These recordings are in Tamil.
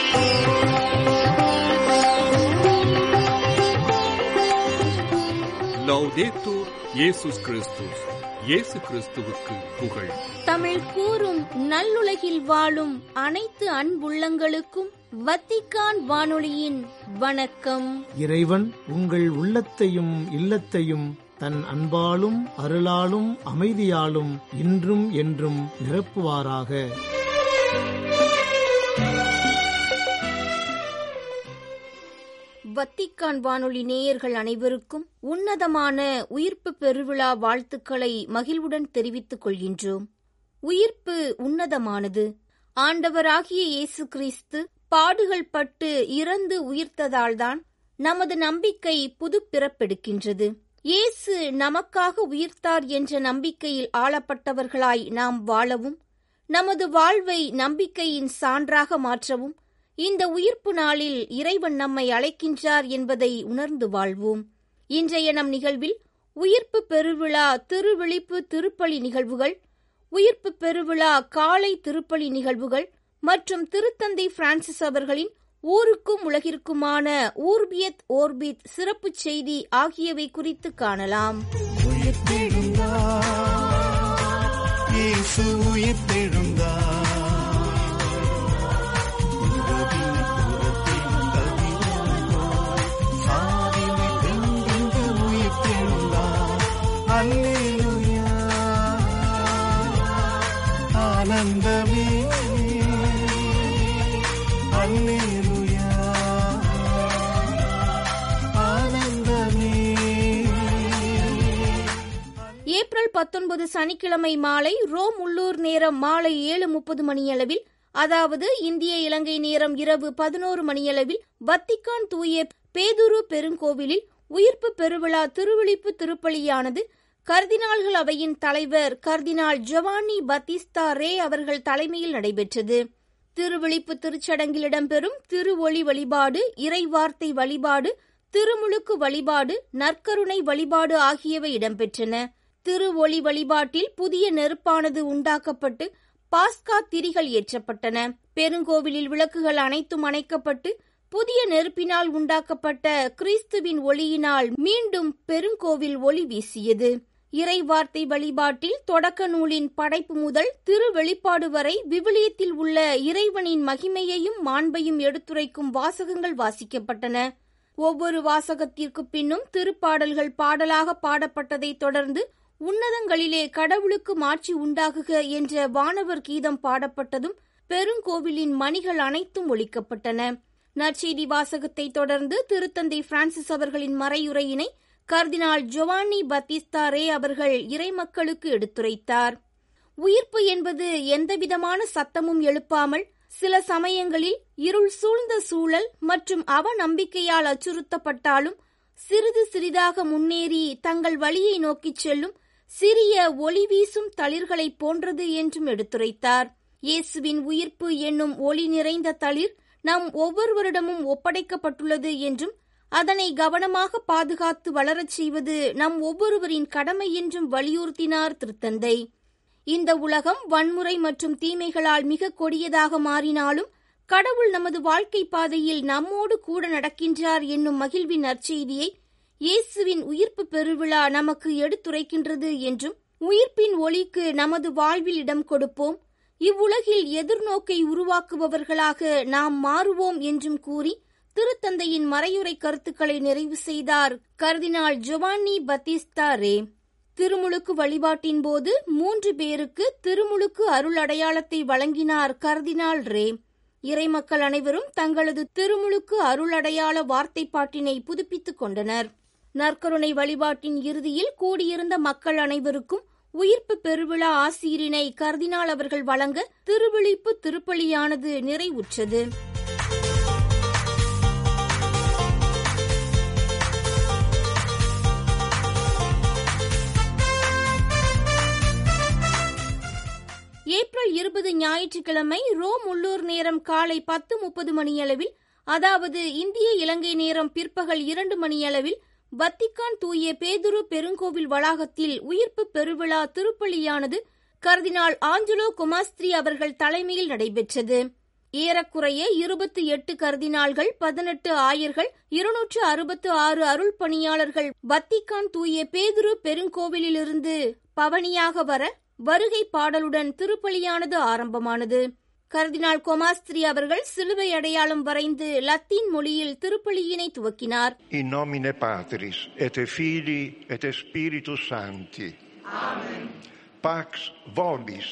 லௌதேத்தூர் இயேசுஸ் கிறிஸ்துஸ் இயேசு கிறிஸ்துவுக்கு புகழ் தமிழ் கூறும் நல்லுலகில் வாழும் அனைத்து அன்புள்ளங்களுக்கும் வத்திக்கான் வானொலியின் வணக்கம் இறைவன் உங்கள் உள்ளத்தையும் இல்லத்தையும் தன் அன்பாலும் அருளாலும் அமைதியாலும் இன்றும் என்றும் நிரப்புவாராக வத்திக்கான் வானொலி நேயர்கள் அனைவருக்கும் உன்னதமான உயிர்ப்பு பெருவிழா வாழ்த்துக்களை மகிழ்வுடன் தெரிவித்துக் கொள்கின்றோம் உயிர்ப்பு உன்னதமானது ஆண்டவராகிய இயேசு கிறிஸ்து பாடுகள் பட்டு இறந்து உயிர்த்ததால்தான் நமது நம்பிக்கை புது பிறப்பெடுக்கின்றது இயேசு நமக்காக உயிர்த்தார் என்ற நம்பிக்கையில் ஆளப்பட்டவர்களாய் நாம் வாழவும் நமது வாழ்வை நம்பிக்கையின் சான்றாக மாற்றவும் இந்த உயிர்ப்பு நாளில் இறைவன் நம்மை அழைக்கின்றார் என்பதை உணர்ந்து வாழ்வோம் இன்றைய நம் நிகழ்வில் உயிர்ப்பு பெருவிழா திருவிழிப்பு திருப்பலி நிகழ்வுகள் உயிர்ப்பு பெருவிழா காலை திருப்பலி நிகழ்வுகள் மற்றும் திருத்தந்தை பிரான்சிஸ் அவர்களின் ஊருக்கும் உலகிற்குமான ஊர்பியத் ஓர்பித் சிறப்பு செய்தி ஆகியவை குறித்து காணலாம் இயேசு உயிர்த்தெழுந்தார் உலகின் புறத்தில் கதிரவனாய் சாவினை வென்றென்று உயிர்த்தெழுந்தார். அல்லேலூயா. ஆனந்தமே அல்லேலூயா. ஆனந்தமே ஏப்ரல் பத்தொன்பது சனிக்கிழமை மாலை ரோம் உள்ளூர் நேரம் மாலை ஏழு முப்பது மணியளவில் அதாவது இந்திய இலங்கை நேரம் இரவு பதினோரு மணியளவில் வத்திக்கான் தூய பேதுரு பெருங்கோவிலில் உயிர்ப்பு பெருவிழா திருவிழிப்பு திருப்பலியானது கர்தினால்கள் அவையின் தலைவர் கர்தினால் ஜொவானி பத்திஸ்தா ரே அவர்கள் தலைமையில் நடைபெற்றது திருவிழிப்பு திருச்சடங்கில் இடம்பெறும் திருவொளி வழிபாடு இறைவார்த்தை வழிபாடு திருமுழுக்கு வழிபாடு நற்கருணை வழிபாடு ஆகியவை இடம்பெற்றன திருவொளி வழிபாட்டில் புதிய நெருப்பானது உண்டாக்கப்பட்டு பாஸ்கா திரிகள் ஏற்றப்பட்டன பெருங்கோவிலில் விளக்குகள் அனைத்தும் அணைக்கப்பட்டு புதிய நெருப்பினால் உண்டாக்கப்பட்ட கிறிஸ்துவின் ஒளியினால் மீண்டும் பெருங்கோவில் ஒளி வீசியது இறைவார்த்தை வழிபாட்டில் தொடக்க நூலின் படைப்பு முதல் திரு வெளிப்பாடு வரை விவிலியத்தில் உள்ள இறைவனின் மகிமையையும் மாண்பையும் எடுத்துரைக்கும் வாசகங்கள் வாசிக்கப்பட்டன ஒவ்வொரு வாசகத்திற்கு பின்னும் திருப்பாடல்கள் பாடலாக பாடப்பட்டதைத் தொடர்ந்து உன்னதங்களிலே கடவுளுக்கு மாட்சி உண்டாகுக என்ற வானவர் கீதம் பாடப்பட்டதும் பெருங்கோவிலின் மணிகள் அனைத்தும் ஒலிக்கப்பட்டன நற்செய்தி வாசகத்தைத் தொடர்ந்து திருத்தந்தை பிரான்சிஸ் அவர்களின் மறையுரையினை கர்தினால் ஜொவானி பத்திஸ்தா ரே அவர்கள் இறைமக்களுக்கு எடுத்துரைத்தார் உயிர்ப்பு என்பது எந்தவிதமான சத்தமும் எழுப்பாமல் சில சமயங்களில் இருள் சூழ்ந்த சூழல் மற்றும் அவநம்பிக்கையால் அச்சுறுத்தப்பட்டாலும் சிறிது சிறிதாக முன்னேறி தங்கள் வழியை நோக்கிச் செல்லும் சிறிய ஒளி வீசும் தளிர்களைப் போன்றது என்றும் எடுத்துரைத்தார் இயேசுவின் உயிர்ப்பு என்னும் ஒளி நிறைந்த தளிர் நம் ஒவ்வொருவரிடமும் ஒப்படைக்கப்பட்டுள்ளது என்றும் அதனை கவனமாக பாதுகாத்து வளரச் செய்வது நம் ஒவ்வொருவரின் கடமை என்றும் வலியுறுத்தினார் திருத்தந்தை இந்த உலகம் வன்முறை மற்றும் தீமைகளால் மிக கொடியதாக மாறினாலும் கடவுள் நமது வாழ்க்கை பாதையில் நம்மோடு கூட நடக்கின்றார் என்னும் மகிழ்வின் நற்செய்தியை இயேசுவின் உயிர்ப்பு பெருவிழா நமக்கு எடுத்துரைக்கின்றது என்றும் உயிர்ப்பின் ஒளிக்கு நமது வாழ்வில் இடம் கொடுப்போம் இவ்வுலகில் எதிர்நோக்கை உருவாக்குபவர்களாக நாம் மாறுவோம் என்றும் கூறி திருத்தந்தையின் மறையுரை கருத்துக்களை நிறைவு செய்தார் கர்தினால் ஜொவானி பத்திஸ்தா ரே திருமுழுக்கு வழிபாட்டின் போது மூன்று பேருக்கு திருமுழுக்கு அருள் அடையாளத்தை வழங்கினார் கர்தினால் ரே இறைமக்கள் அனைவரும் தங்களது திருமுழுக்கு அருள் அடையாள வார்த்தைப்பாட்டினை புதுப்பித்துக் கொண்டனர் நற்கருணை வழிபாட்டின் இறுதியில் கூடியிருந்த மக்கள் அனைவருக்கும் உயிர்ப்பு பெருவிழா ஆசிரியரினை கர்தினால் அவர்கள் வழங்க திருவிழிப்பு திருப்பலியானது நிறைவுற்றது ஏப்ரல் இருபது ஞாயிற்றுக்கிழமை ரோம் உள்ளூர் நேரம் காலை பத்து முப்பது மணியளவில் அதாவது இந்திய இலங்கை நேரம் பிற்பகல் இரண்டு மணியளவில் வத்திக்கான் தூய பேதுரு பெருங்கோவில் வளாகத்தில் உயிர்ப்பு பெருவிழா திருப்பலியானது கர்தினால் ஆஞ்சலோ குமாஸ்திரி அவர்கள் தலைமையில் நடைபெற்றது ஏறக்குறைய இருபத்தி எட்டு கர்தினால்கள் பதினெட்டு ஆயர்கள் இருநூற்று அறுபத்து ஆறு அருள் பணியாளர்கள் வத்திக்கான் தூய பேதுரு பெருங்கோவிலிலிருந்து பவனியாக வர வருகை பாடலுடன் திருப்பலியானது ஆரம்பமானது கர்தினால் கொமாஸ்திரி அவர்கள் சிலுவை அடையாளம் வரைந்து லத்தீன் மொழியில் திருப்பலியினை துவக்கினார் In nomine Patris et Filii et Spiritus Sancti. Amen. Pax vobis.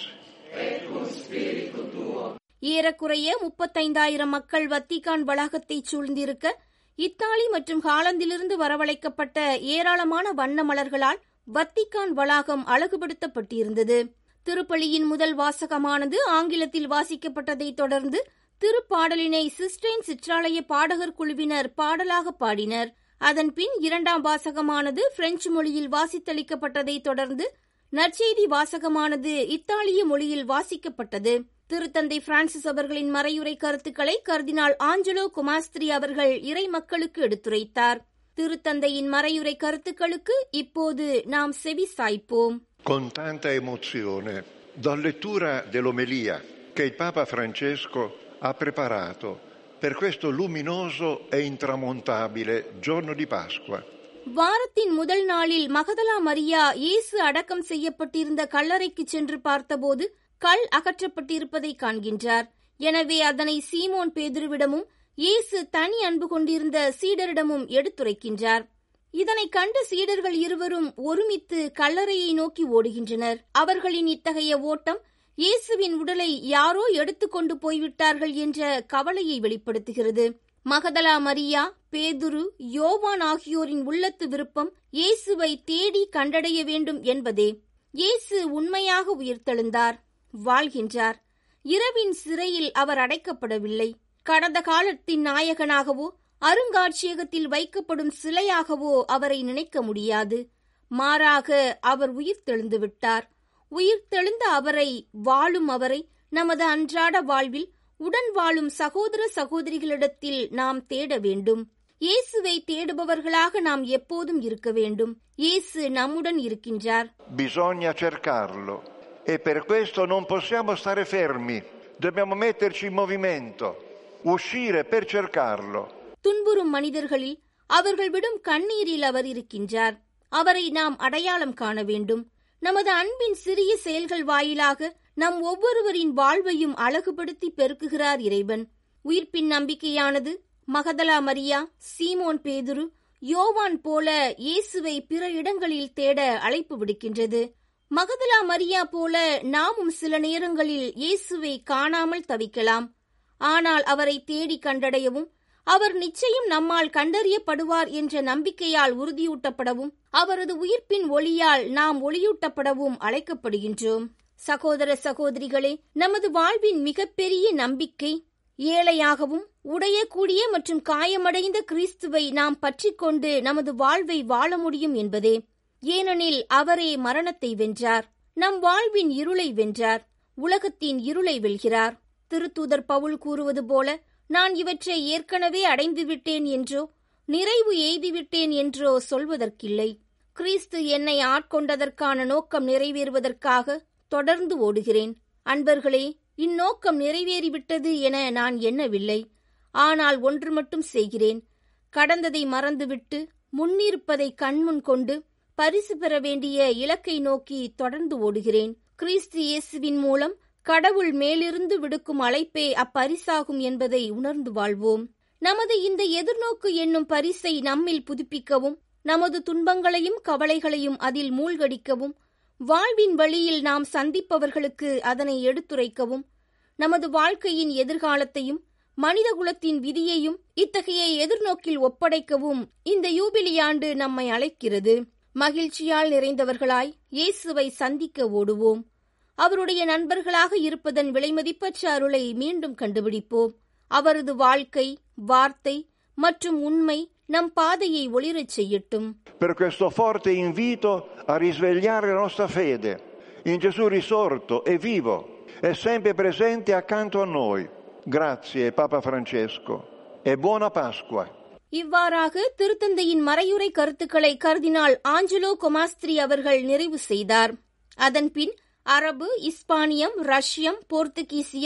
ஏறக்குறைய முப்பத்தைந்தாயிரம் மக்கள் வத்திகான் வளாகத்தை சூழ்ந்திருக்க இத்தாலி மற்றும் ஹாலந்திலிருந்து வரவழைக்கப்பட்ட ஏராளமான வண்ண மலர்களால் வத்திகான் வளாகம் அழகுபடுத்தப்பட்டிருந்தது திருப்பலியின் முதல் வாசகமானது ஆங்கிலத்தில் வாசிக்கப்பட்டதைத் தொடர்ந்து திருப்பாடலினை சிஸ்டைன் சிற்றாலய பாடகர் குழுவினர் பாடலாக பாடினர் அதன்பின் இரண்டாம் வாசகமானது பிரெஞ்சு மொழியில் வாசித்தளிக்கப்பட்டதைத் தொடர்ந்து நற்செய்தி வாசகமானது இத்தாலிய மொழியில் வாசிக்கப்பட்டது திருத்தந்தை பிரான்சிஸ் அவர்களின் மறையுரை கருத்துக்களை கர்தினால் ஆஞ்சலோ குமாஸ்திரி அவர்கள் இறை மக்களுக்கு எடுத்துரைத்தார் திருத்தந்தையின் மறையுரை கருத்துக்களுக்கு இப்போது நாம் செவி சாய்ப்போம் Con tanta emozione do lettura dell'omelia che il Papa Francesco ha preparato per questo luminoso e intramontabile giorno di Pasqua. வாரத்தின் முதல் நாளில் மகதலா மரியா இயேசு அடக்கம் செய்யப்பட்டிருந்த கல்லறைக்கு சென்று பார்த்தபோது கல் அகற்றப்பட்டிருப்பதை காண்கின்றார் எனவே அதனை சீமோன் பேதுருவிடமும் இயேசு தனி அன்பு கொண்டிருந்த சீடரிடமும் எடுத்துரைக்கின்றார் இதனை கண்ட சீடர்கள் இருவரும் ஒருமித்து கல்லறையை நோக்கி ஓடுகின்றனர் அவர்களின் இத்தகைய ஓட்டம் இயேசுவின் உடலை யாரோ எடுத்துக்கொண்டு போய்விட்டார்கள் என்ற கவலையை வெளிப்படுத்துகிறது மகதலா மரியா பேதுரு யோவான் ஆகியோரின் உள்ளத்து விருப்பம் இயேசுவை தேடி கண்டடைய வேண்டும் என்பதே இயேசு உண்மையாக உயிர்த்தெழுந்தார் வாழ்கின்றார் இரவின் சிறையில் அவர் அடைக்கப்படவில்லை கடந்த காலத்தின் நாயகனாகவோ அருங்காட்சியகத்தில் வைக்கப்படும் சிலையாகவோ அவரை நினைக்க முடியாது மாறாக அவர் உயிர்த்தெழுந்து விட்டார் உயிர்த்தெழுந்த அவரை வாழும் அவரை நமது அன்றாட வாழ்வில் உடன் வாழும் சகோதர சகோதரிகளிடத்தில் நாம் தேட வேண்டும் இயேசுவை தேடுபவர்களாக நாம் எப்போதும் இருக்க வேண்டும் இயேசு நம்முடன் இருக்கின்றார் Bisogna cercarlo e per questo non possiamo stare fermi, dobbiamo metterci in movimento, uscire per cercarlo. துன்புறும் மனிதர்களில் அவர்கள் விடும் கண்ணீரில் அவர் இருக்கின்றார் அவரை நாம் அடையாளம் காண வேண்டும் நமது அன்பின் சிறிய செயல்கள் வாயிலாக நம் ஒவ்வொருவரின் வாழ்வையும் அழகுபடுத்தி பெருக்குகிறார் இறைவன் உயிர்ப்பின் நம்பிக்கையானது மகதலா மரியா சீமோன் பேதுரு யோவான் போல இயேசுவை பிற இடங்களில் தேட அழைப்பு விடுக்கின்றது மகதலா மரியா போல நாமும் சில நேரங்களில் இயேசுவை காணாமல் தவிக்கலாம் ஆனால் அவரை தேடி கண்டடையவும் அவர் நிச்சயம் நம்மால் கண்டறியப்படுவார் என்ற நம்பிக்கையால் உறுதியூட்டப்படவும் அவரது உயிர்ப்பின் ஒளியால் நாம் ஒளியூட்டப்படவும் அழைக்கப்படுகின்றோம் சகோதர சகோதரிகளே நமது வாழ்வின் மிகப்பெரிய நம்பிக்கை ஏழையாகவும் உடையக்கூடிய மற்றும் காயமடைந்த கிறிஸ்துவை நாம் பற்றிக்கொண்டு நமது வாழ்வை வாழ முடியும் என்பதே ஏனெனில் அவரே மரணத்தை வென்றார் நம் வாழ்வின் இருளை வென்றார் உலகத்தின் இருளை வெல்கிறார் திருத்தூதர் பவுல் கூறுவது போல நான் இவற்றை ஏற்கனவே அடைந்துவிட்டேன் என்றோ நிறைவு எய்திவிட்டேன் என்றோ சொல்வதற்கில்லை கிறிஸ்து என்னை ஆட்கொண்டதற்கான நோக்கம் நிறைவேறுவதற்காக தொடர்ந்து ஓடுகிறேன் அன்பர்களே இந்நோக்கம் நிறைவேறிவிட்டது என நான் எண்ணவில்லை ஆனால் ஒன்று மட்டும் செய்கிறேன் கடந்ததை மறந்துவிட்டு முன்னிருப்பதை கண்முன் கொண்டு பரிசு பெற வேண்டிய இலக்கை நோக்கி தொடர்ந்து ஓடுகிறேன் கிறிஸ்து இயேசுவின் மூலம் கடவுள் மேலிருந்து விடுக்கும் அழைப்பே அப்பரிசாகும் என்பதை உணர்ந்து வாழ்வோம் நமது இந்த எதிர்நோக்கு என்னும் பரிசை நம்மில் புதுப்பிக்கவும் நமது துன்பங்களையும் கவலைகளையும் அதில் மூழ்கடிக்கவும் வாழ்வின் வழியில் நாம் சந்திப்பவர்களுக்கு அதனை எடுத்துரைக்கவும் நமது வாழ்க்கையின் எதிர்காலத்தையும் மனிதகுலத்தின் விதியையும் இத்தகைய எதிர்நோக்கில் ஒப்படைக்கவும் இந்த யூபிலியாண்டு நம்மை அழைக்கிறது மகிழ்ச்சியால் நிறைந்தவர்களாய் இயேசுவை சந்திக்க ஓடுவோம் அவருடைய நண்பர்களாக இருப்பதன் விலைமதிப்பற்ற அருளை மீண்டும் கண்டுபிடிப்போம் அவரது வாழ்க்கை வார்த்தை மற்றும் உண்மை நம் பாதையை ஒளிரச் செய்யட்டும் Per questo forte invito a risvegliare la nostra fede in Gesù risorto e vivo e sempre presente accanto a noi. Grazie Papa Francesco e buona Pasqua. இவ்வாறாக திருத்தந்தையின் மறையுரை கருத்துக்களை கர்தினால் ஆஞ்சலோ கொமாஸ்திரி அவர்கள் நிறைவு செய்தார் அதன்பின் அரபு இஸ்பானியம் ரஷ்யம் போர்த்துகீசியம்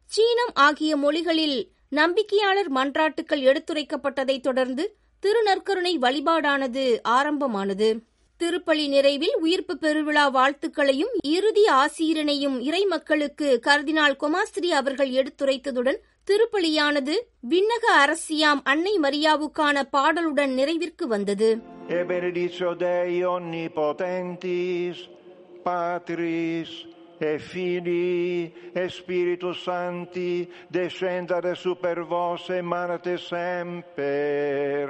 சீனம் ஆகிய மொழிகளில் நம்பிக்கையாளர் மன்றாட்டுக்கள் எடுத்துரைக்கப்பட்டதைத் தொடர்ந்து திருநற்கருணை வழிபாடானது ஆரம்பமானது திருப்பலி நிறைவில் உயிர்ப்பு பெருவிழா வாழ்த்துக்களையும் இறுதி ஆசீரனையும் இறை மக்களுக்கு கர்தினால் கொமாஸ்திரி அவர்கள் எடுத்துரைத்ததுடன் திருப்பலியானது விண்ணக அரசியாம் அன்னை மரியாவுக்கான பாடலுடன் நிறைவிற்கு வந்தது E benedizio Dei onnipotentis, Patris e Filii e Spiritus Sancti, descendere super vos e manate semper.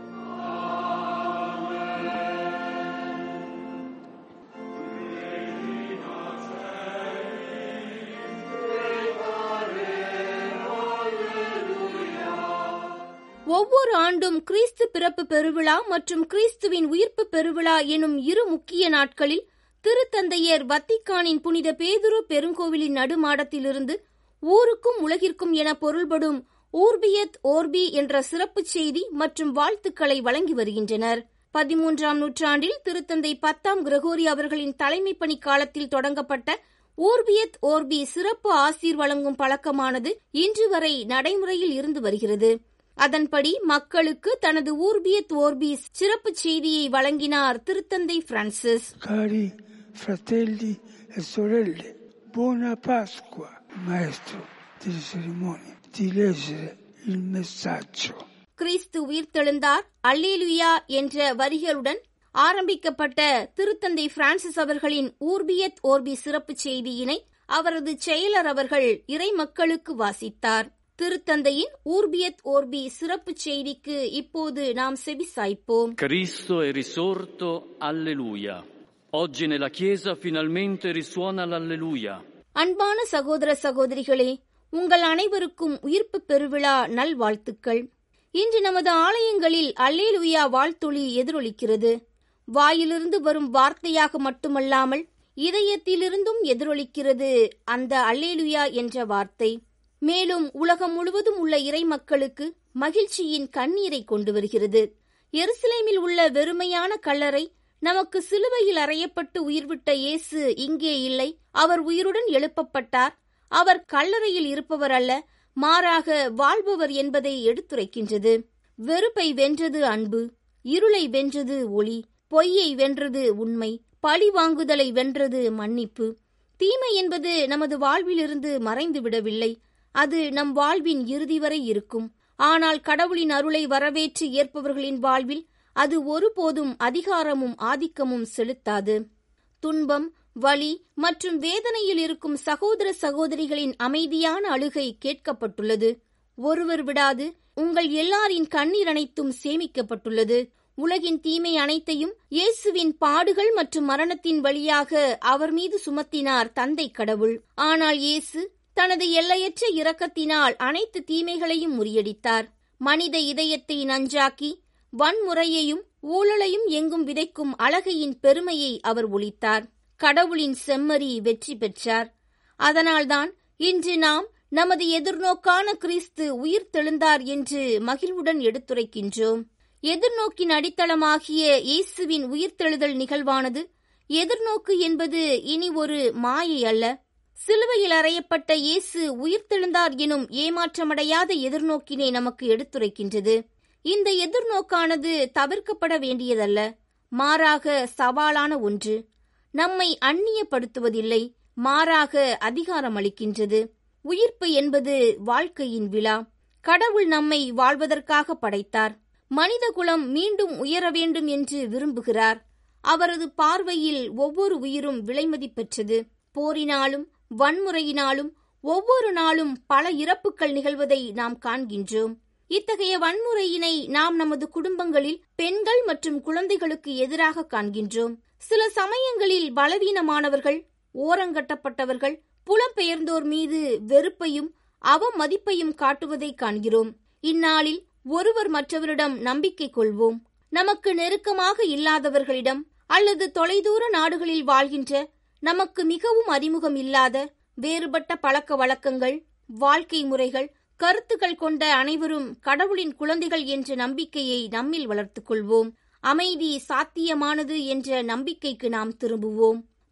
ஒவ்வொரு ஆண்டும் கிறிஸ்து பிறப்பு பெருவிழா மற்றும் கிறிஸ்துவின் உயிர்ப்பு பெருவிழா எனும் இரு முக்கிய நாட்களில் திருத்தந்தையர் வத்திக்கானின் புனித பேதுரு பெருங்கோவிலின் நடுமாடத்திலிருந்து ஊருக்கும் உலகிற்கும் என பொருள்படும் ஊர்பியத் ஓர்பி என்ற சிறப்புச் செய்தி மற்றும் வாழ்த்துக்களை வழங்கி வருகின்றனர் பதிமூன்றாம் நூற்றாண்டில் திருத்தந்தை பத்தாம் கிரகோரி அவர்களின் தலைமை பணி காலத்தில் தொடங்கப்பட்ட ஊர்பியத் ஓர்பி சிறப்பு ஆசீர் வழங்கும் பழக்கமானது இன்று வரை நடைமுறையில் இருந்து வருகிறது அதன்படி மக்களுக்கு தனது ஊர்பியத் ஓர்பிஸ் சிறப்புச் செய்தியை வழங்கினார் திருத்தந்தை Francis Cari fratelli e sorelle, buona Pasqua, maestro delle cerimonie, di leggere il messaggio. கிறிஸ்து உயிர்த்தெழுந்தார் அல்லேலுயா என்ற வரிகளுடன் ஆரம்பிக்கப்பட்ட திருத்தந்தை பிரான்சிஸ் அவர்களின் ஊர்பியத் ஓர்பி சிறப்புச் செய்தியினை அவரது செயலர் அவர்கள் இறை மக்களுக்கு வாசித்தார் திருத்தந்தையின் ஊர்பியத் ஓர்பி சிறப்புச் செய்திக்கு இப்போது நாம் செவிசாய்ப்போம் Cristo è risorto, alleluia. Oggi nella Chiesa finalmente risuona l'alleluia. அன்பான சகோதர சகோதரிகளே உங்கள் அனைவருக்கும் உயிர்ப்பு பெருவிழா நல்வாழ்த்துக்கள் இன்று நமது ஆலயங்களில் அல்லேலுயா வாழ்த்தொளி எதிரொலிக்கிறது வாயிலிருந்து வரும் வார்த்தையாக மட்டுமல்லாமல் இதயத்திலிருந்தும் எதிரொலிக்கிறது அந்த அல்லேலுயா என்ற வார்த்தை மேலும் உலகம் முழுவதும் உள்ள இறை மக்களுக்கு மகிழ்ச்சியின் கண்ணீரை கொண்டு வருகிறது எருசலேமில் உள்ள வெறுமையான கல்லறை நமக்கு சிலுவையில் அறையப்பட்டு உயிர்விட்ட இயேசு இங்கே இல்லை அவர் உயிருடன் எழுப்பப்பட்டார் அவர் கல்லறையில் இருப்பவர் அல்ல மாறாக வாழ்பவர் என்பதை எடுத்துரைக்கின்றது வெறுப்பை வென்றது அன்பு இருளை வென்றது ஒளி பொய்யை வென்றது உண்மை பழி வாங்குதலை வென்றது மன்னிப்பு தீமை என்பது நமது வாழ்விலிருந்து மறைந்து விடவில்லை அது நம் வாழ்வின் இறுதி வரை இருக்கும் ஆனால் கடவுளின் அருளை வரவேற்று ஏற்பவர்களின் வாழ்வில் அது ஒருபோதும் அதிகாரமும் ஆதிக்கமும் செலுத்தாது துன்பம் வலி மற்றும் வேதனையில் இருக்கும் சகோதர சகோதரிகளின் அமைதியான அழுகை கேட்கப்பட்டுள்ளது ஒருவர் விடாது உங்கள் எல்லாரின் கண்ணீர் அனைத்தும் சேமிக்கப்பட்டுள்ளது உலகின் தீமை அனைத்தையும் இயேசுவின் பாடுகள் மற்றும் மரணத்தின் வழியாக அவர் மீது சுமத்தினார் தந்தை கடவுள் ஆனால் இயேசு தனது எல்லையற்ற இரக்கத்தினால் அனைத்து தீமைகளையும் முறியடித்தார் மனித இதயத்தை நஞ்சாக்கி வன்முறையையும் ஊழலையும் எங்கும் விதைக்கும் அழகையின் பெருமையை அவர் ஒழித்தார் கடவுளின் செம்மறி வெற்றி பெற்றார் அதனால்தான் இன்று நாம் நமது எதிர்நோக்கான கிறிஸ்து உயிர் தெழுந்தார் என்று மகிழ்வுடன் எடுத்துரைக்கின்றோம் எதிர்நோக்கின் அடித்தளமாகிய இயேசுவின் உயிர்த்தெழுதல் நிகழ்வானது எதிர்நோக்கு என்பது இனி ஒரு மாயை அல்ல சிலுவையில் அறையப்பட்ட இயேசு உயிர்த்தெழுந்தார் எனும் ஏமாற்றமடையாத எதிர்நோக்கினை நமக்கு எடுத்துரைக்கின்றது இந்த எதிர்நோக்கானது தவிர்க்கப்பட வேண்டியதல்ல மாறாக சவாலான ஒன்று நம்மை அந்நியப்படுத்துவதில்லை மாறாக அதிகாரம் அளிக்கின்றது உயிர்ப்பு என்பது வாழ்க்கையின் விழா கடவுள் நம்மை வாழ்வதற்காக படைத்தார் மனித குலம் மீண்டும் உயர வேண்டும் என்று விரும்புகிறார் அவரது பார்வையில் ஒவ்வொரு உயிரும் விலைமதிப்பெற்றது போரினாலும் வன்முறையினாலும் ஒவ்வொரு நாளும் பல இறப்புகள் நிகழ்வதை நாம் காண்கின்றோம் இத்தகைய வன்முறையினை நாம் நமது குடும்பங்களில் பெண்கள் மற்றும் குழந்தைகளுக்கு எதிராக காண்கின்றோம் சில சமயங்களில் பலவீனமானவர்கள் ஓரங்கட்டப்பட்டவர்கள் புலம்பெயர்ந்தோர் மீது வெறுப்பையும் அவமதிப்பையும் காட்டுவதை காண்கிறோம் இந்நாளில் ஒருவர் மற்றவரிடம் நம்பிக்கை கொள்வோம் நமக்கு நெருக்கமாக இல்லாதவர்களிடம் அல்லது தொலைதூர நாடுகளில் வாழ்கின்ற நமக்கு மிகவும் அறிமுகம் இல்லாத வேறுபட்ட பழக்க வழக்கங்கள் வாழ்க்கை முறைகள் கருத்துக்கள் கொண்ட அனைவரும் கடவுளின் குழந்தைகள் என்ற நம்பிக்கையை நம்மில் வளர்த்துக் கொள்வோம் அமைதி சாத்தியமானது என்ற நம்பிக்கைக்கு நாம் திரும்புவோம்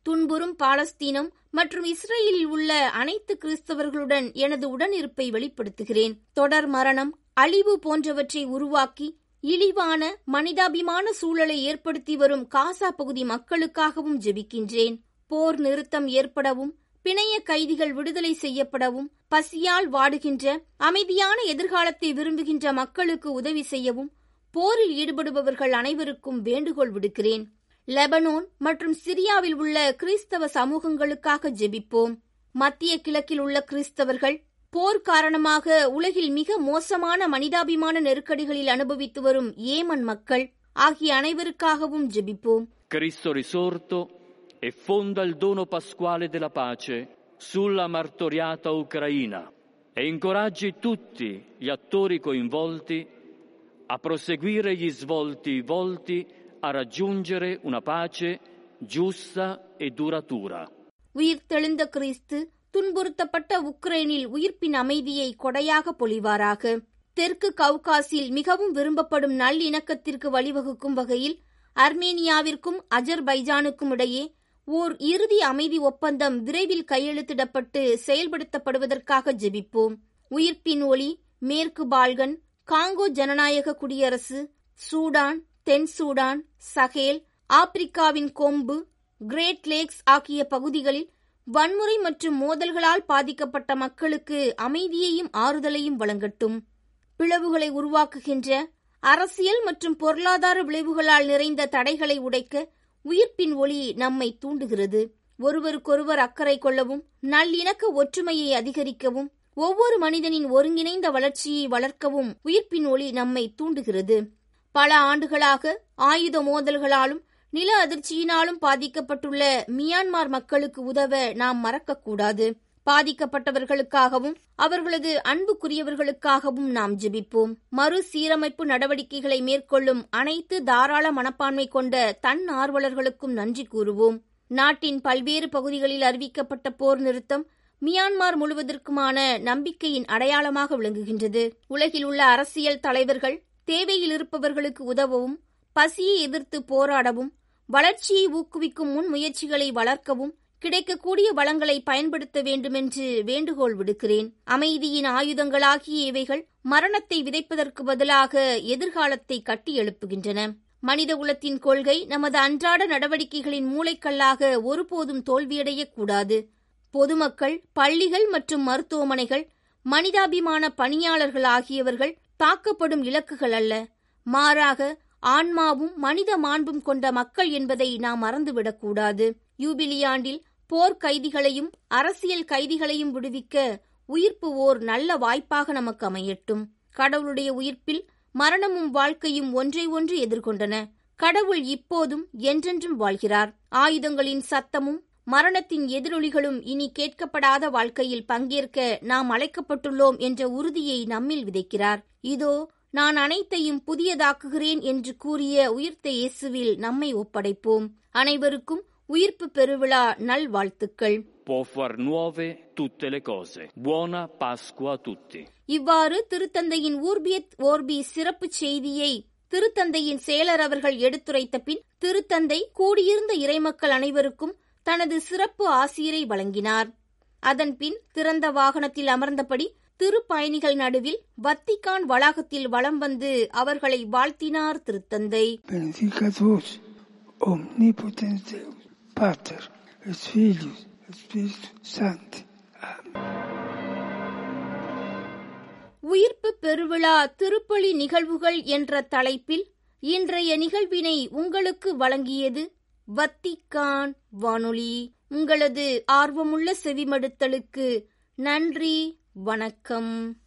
துன்புறும் பாலஸ்தீனம் மற்றும் இஸ்ரேலில் உள்ள அனைத்து கிறிஸ்தவர்களுடன் எனது உடனிருப்பை வெளிப்படுத்துகிறேன் தொடர் மரணம் அழிவு போன்றவற்றை உருவாக்கி இழிவான மனிதாபிமான சூழலை ஏற்படுத்தி வரும் காசா பகுதி மக்களுக்காகவும் ஜெபிக்கின்றேன் போர் நிறுத்தம் ஏற்படவும் பிணைய கைதிகள் விடுதலை செய்யப்படவும் பசியால் வாடுகின்ற அமைதியான எதிர்காலத்தை விரும்புகின்ற மக்களுக்கு உதவி செய்யவும் போரில் ஈடுபடுபவர்கள் அனைவருக்கும் வேண்டுகோள் விடுக்கிறேன் லெபனோன் மற்றும் சிரியாவில் உள்ள கிறிஸ்தவ சமூகங்களுக்காக ஜெபிப்போம் மத்திய கிழக்கில் உள்ள கிறிஸ்தவர்கள் போர் காரணமாக உலகில் மிக மோசமான மனிதாபிமான நெருக்கடிகளில் அனுபவித்து வரும் ஏமன் மக்கள் ஆகிய அனைவருக்காகவும் ஜெபிப்போம் Cristo risorto e fonda il dono pasquale della pace sulla martoriata Ucraina e incoraggi tutti gli attori coinvolti a proseguire gli svolti volti a raggiungere una pace giusta e duratura. உயிர் தெளிந்த கிறிஸ்து துன்புறுத்தப்பட்ட உக்ரைனில் உயிர்ப்பின் அமைதியை கொடையாக பொழிவாராக தெற்கு கவுகாசில் மிகவும் விரும்பப்படும் நல்லிணக்கத்திற்கு வழிவகுக்கும் வகையில் அர்மேனியாவிற்கும் அஜர்பைஜானுக்கும் இடையே ஓர் இறுதி அமைதி ஒப்பந்தம் விரைவில் கையெழுத்திடப்பட்டு செயல்படுத்தப்படுவதற்காக ஜெபிப்போம் உயிர்ப்பின் ஒளி மேற்கு பால்கன் காங்கோ ஜனநாயக குடியரசு சூடான் தென் சூடான் சஹேல் ஆப்பிரிக்காவின் கொம்பு கிரேட் லேக்ஸ் ஆகிய பகுதிகளில் வன்முறை மற்றும் மோதல்களால் பாதிக்கப்பட்ட மக்களுக்கு அமைதியையும் ஆறுதலையும் வழங்கட்டும் பிளவுகளை உருவாக்குகின்ற அரசியல் மற்றும் பொருளாதார விளைவுகளால் நிறைந்த தடைகளை உடைக்க உயிர்ப்பின் ஒளி நம்மை தூண்டுகிறது ஒருவருக்கொருவர் அக்கறை கொள்ளவும் நல்லிணக்க ஒற்றுமையை அதிகரிக்கவும் ஒவ்வொரு மனிதனின் ஒருங்கிணைந்த வளர்ச்சியை வளர்க்கவும் உயிர்ப்பின் ஒளி நம்மை தூண்டுகிறது பல ஆண்டுகளாக ஆயுத மோதல்களாலும் நில அதிர்ச்சியினாலும் பாதிக்கப்பட்டுள்ள மியான்மார் மக்களுக்கு உதவ நாம் மறக்கக்கூடாது பாதிக்கப்பட்டவர்களுக்காகவும் அவர்களது அன்புக்குரியவர்களுக்காகவும் நாம் ஜெபிப்போம் மறுசீரமைப்பு நடவடிக்கைகளை மேற்கொள்ளும் அனைத்து தாராள மனப்பான்மை கொண்ட தன்னார்வலர்களுக்கும் நன்றி கூறுவோம் நாட்டின் பல்வேறு பகுதிகளில் அறிவிக்கப்பட்ட போர் நிறுத்தம் மியான்மார் முழுவதற்குமான நம்பிக்கையின் அடையாளமாக விளங்குகின்றது உலகில் உள்ள அரசியல் தலைவர்கள் தேவையில் இருப்பவர்களுக்கு உதவவும் பசியை எதிர்த்து போராடவும் வளர்ச்சியை ஊக்குவிக்கும் முன் முயற்சிகளை வளர்க்கவும் கிடைக்கக்கூடிய வளங்களை பயன்படுத்த வேண்டுமென்று வேண்டுகோள் விடுக்கிறேன் அமைதியின் ஆயுதங்களாகிய இவைகள் மரணத்தை விதைப்பதற்கு பதிலாக எதிர்காலத்தை கட்டி எழுப்புகின்றன மனித குலத்தின் கொள்கை நமது அன்றாட நடவடிக்கைகளின் மூளைக்கல்லாக ஒருபோதும் தோல்வியடையக்கூடாது பொதுமக்கள் பள்ளிகள் மற்றும் மருத்துவமனைகள் மனிதாபிமான பணியாளர்கள் ஆகியவர்கள் தாக்கப்படும் இலக்குகள் அல்ல மாறாக ஆன்மாவும் மனித மாண்பும் கொண்ட மக்கள் என்பதை நாம் மறந்துவிடக்கூடாது யூபிலியாண்டில் போர் கைதிகளையும் அரசியல் கைதிகளையும் விடுவிக்க உயிர்ப்பு ஓர் நல்ல வாய்ப்பாக நமக்கு அமையட்டும் கடவுளுடைய உயிர்ப்பில் மரணமும் வாழ்க்கையும் ஒன்றை ஒன்று எதிர்கொண்டன கடவுள் இப்போதும் என்றென்றும் வாழ்கிறார் ஆயுதங்களின் சத்தமும் மரணத்தின் எதிரொலிகளும் இனி கேட்கப்படாத வாழ்க்கையில் பங்கேற்க நாம் அழைக்கப்பட்டுள்ளோம் என்ற உறுதியை நம்மில் விதைக்கிறார் இதோ நான் அனைத்தையும் புதியதாக்குகிறேன் என்று கூறிய உயிர்த்த இயேசுவில் நம்மை ஒப்படைப்போம் அனைவருக்கும் உயிர்ப்பு பெருவிழா நல்வாழ்த்துக்கள் Può far nuove tutte le cose. Buona Pasqua a tutti. இவ்வாறு திருத்தந்தையின் ஊர்பியத் ஓர்பி சிறப்பு செய்தியை திருத்தந்தையின் செயலர் அவர்கள் எடுத்துரைத்த பின் திருத்தந்தை கூடியிருந்த இறைமக்கள் அனைவருக்கும் தனது சிறப்பு ஆசிரியரை வழங்கினார் அதன்பின் திறந்த வாகனத்தில் அமர்ந்தபடி திருப்பயணிகள் நடுவில் வத்திக்கான் வளாகத்தில் வலம் வந்து அவர்களை வாழ்த்தினார் திருத்தந்தை benedicat vos, omnipotens Deus, Pater, et Filius, et Spiritus Sancti. உயிர்ப்பு பெருவிழா திருப்பலி நிகழ்வுகள் என்ற தலைப்பில் இன்றைய நிகழ்வினை உங்களுக்கு வழங்கியது வத்திக்கான் வானொலி உங்களது ஆர்வமுள்ள செவிமடுத்தலுக்கு நன்றி வணக்கம்